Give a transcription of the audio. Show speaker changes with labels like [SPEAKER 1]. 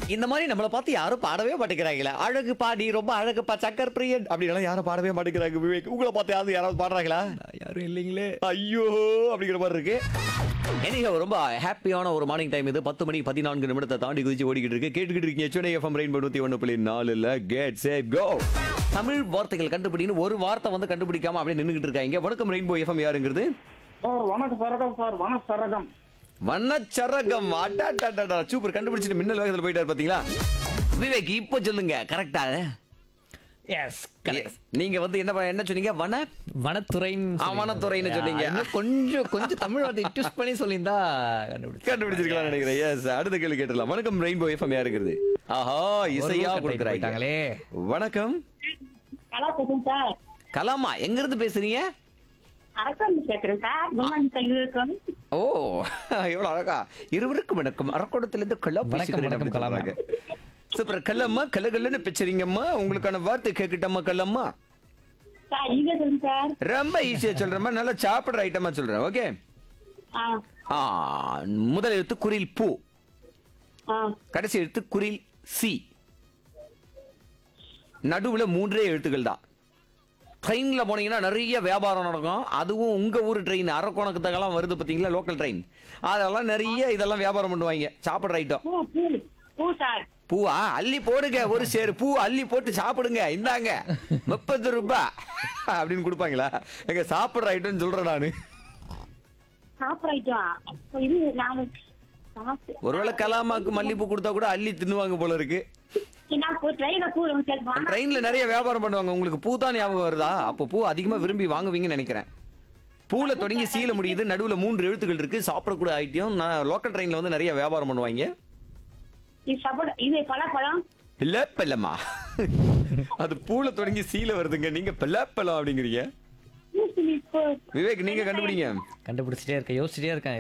[SPEAKER 1] இந்த மாதிரி நம்மளை பார்த்து யாரும் பாடவே மாட்டேங்கிறாங்களே அழகு பாடி ரொம்ப அழகுப்பா சக்கர் பிரியன் அப்படின்லாம் யாரும் பாடவே மாட்டேங்கிறாங்க விவேக் உங்களை பார்த்து யாரும் யாராவது பாடுறாங்களா
[SPEAKER 2] யாரும் இல்லைங்களே
[SPEAKER 1] ஐயோ அப்படிங்கிற மாதிரி இருக்கு எனக்கு ரொம்ப ஹாப்பியான ஒரு மார்னிங் டைம் இது பத்து மணி பதினான்கு நிமிடத்தை தாண்டி குதிச்சு ஓடிக்கிட்டு இருக்கு கேட்டுக்கிட்டு இருக்கீங்க சென்னை எஃப்எம் ரெயின் நூத்தி ஒன்று புள்ளி நாலுல கெட் சே கோ தமிழ் வார்த்தைகள் கண்டுபிடின்னு ஒரு வார்த்தை வந்து கண்டுபிடிக்காம அப்படியே நின்றுகிட்டு இருக்காங்க வணக்கம் ரெயின்போ எஃப்எம் யாருங்கிறது
[SPEAKER 3] சார் வணக்கம் சரகம் சார் வன சரகம்
[SPEAKER 1] வண்ணச்சரகம் அடாடாடாடா சூப்பர் கண்டுபிடிச்சிட்டு மின்னல் வேகத்துல போயிட்டாரு பாத்தீங்களா விவேக் இப்போ சொல்லுங்க கரெக்டா
[SPEAKER 2] எஸ்
[SPEAKER 1] நீங்க வந்து என்ன ப- என்ன சொன்னீங்க வன
[SPEAKER 2] வனத்துறைன்னு
[SPEAKER 1] ஆ, வனத்துறைன்னு சொன்னீங்க.
[SPEAKER 2] இன்னும் கொஞ்சம் கொஞ்சம் தமிழ் வார்த்தை ட்விஸ்ட் பண்ணி சொல்லியிருந்தா கண்டுபிடிச்சு
[SPEAKER 1] கண்டுபிடிச்சிருக்கலாம் நினைக்கிறேன் எஸ் அடுத்த கேள்வி கேட்டலாம் வணக்கம் ரெயின்போ எஃப்எம் யாருங்கிறது ஆஹா இசையா கொடுக்குறாங்க
[SPEAKER 2] போயிட்டாங்களே
[SPEAKER 1] வணக்கம்
[SPEAKER 4] நல்லா பேசுங்க சார்
[SPEAKER 1] கலாமா எங்க இருந்து பேசுறீங்க
[SPEAKER 4] அரசாங்க கேட்குறேன் சார் குமாரி கல்விக்கும்
[SPEAKER 1] ஓ எவ்வளவு அழகா இருவருக்கும் வணக்கம் அரக்கோணத்திலிருந்து கல்லா
[SPEAKER 2] வணக்கம்,
[SPEAKER 1] பேசுகிறேன்
[SPEAKER 2] வணக்கம்,
[SPEAKER 1] அப்படின்னு
[SPEAKER 2] கலாமா.
[SPEAKER 1] சொல்றாங்க. சூப்பர் கல்லம்மா கல்லகல்லன்னு பேசுறீங்கம்மா உங்களுக்கான வார்த்தை கேட்கட்டம்மா கல்லம்மா
[SPEAKER 4] சார் நீங்க சொல்லுங்க சார்
[SPEAKER 1] ரொம்ப ஈஸியா சொல்றேம்மா நல்லா சாப்பிடுற ஐட்டமா சொல்றேன் ஓகே
[SPEAKER 4] ஆ
[SPEAKER 1] ஆ முதல் எழுத்து குரில் பூ
[SPEAKER 4] ஆ
[SPEAKER 1] கடைசி எழுத்து குரில் சி நடுவுல மூன்றே எழுத்துக்கள் தான் ட்ரெயின்ல போனீங்கன்னா நிறைய வியாபாரம் நடக்கும் அதுவும் உங்க ஊர் ட்ரெயின் அரக்கோணக்கத்தகெல்லாம் வருது பாத்தீங்களா லோக்கல் ட்ரெயின் அதெல்லாம் நிறைய இதெல்லாம் வியாபாரம் பண்ணுவாங்க சாப்பிடுற ஐட்டம்
[SPEAKER 4] பூ பூ பூ சார்
[SPEAKER 1] பூவா அள்ளி போடுங்க ஒரு சேரு பூ அள்ளி போட்டு சாப்பிடுங்க இந்தாங்க முப்பது ரூபாய் அப்படின்னு கொடுப்பாங்களா எங்க சாப்பிடுற ஐட்டம் சொல்றேன் நானு
[SPEAKER 4] சாப்பிட்றோம் அப்போ இது நாம சாப்பிட்டு
[SPEAKER 1] ஒருவேளை கலாமாக்கு மல்லிப்பூ கொடுத்தா கூட அள்ளி தின்னுவாங்க போல இருக்கு
[SPEAKER 4] நான் பூ ட்ரெயினில் பூ சார் வாங்க
[SPEAKER 1] ட்ரெயின்ல நிறைய வியாபாரம் பண்ணுவாங்க உங்களுக்கு பூ தான் ஞாபகம் வருதா அப்போ பூ அதிகமா விரும்பி வாங்குவீங்கன்னு நினைக்கிறேன் பூல தொடங்கி சீல முடியுது நடுவுல மூன்று எழுத்துக்கள் இருக்கு சாப்பிடக்கூடிய ஐட்டம் நான் லோக்கல் ட்ரெயின்ல வந்து நிறைய வியாபாரம் பண்ணுவாங்க
[SPEAKER 4] இது சாப்பிட இது பழப்பழம்
[SPEAKER 1] இல்ல பெல்லம்மா அது பூல தொடங்கி சீல வருதுங்க நீங்க பெல்லப்பழம் அப்படிங்கிறீங்க
[SPEAKER 4] பூசணி பூ
[SPEAKER 1] விவேக் நீங்க கண்டுபிடிங்க
[SPEAKER 2] கண்டுபிடிச்சிட்டே இருக்கேன் யோசிச்சிட்டே இருக்கேன்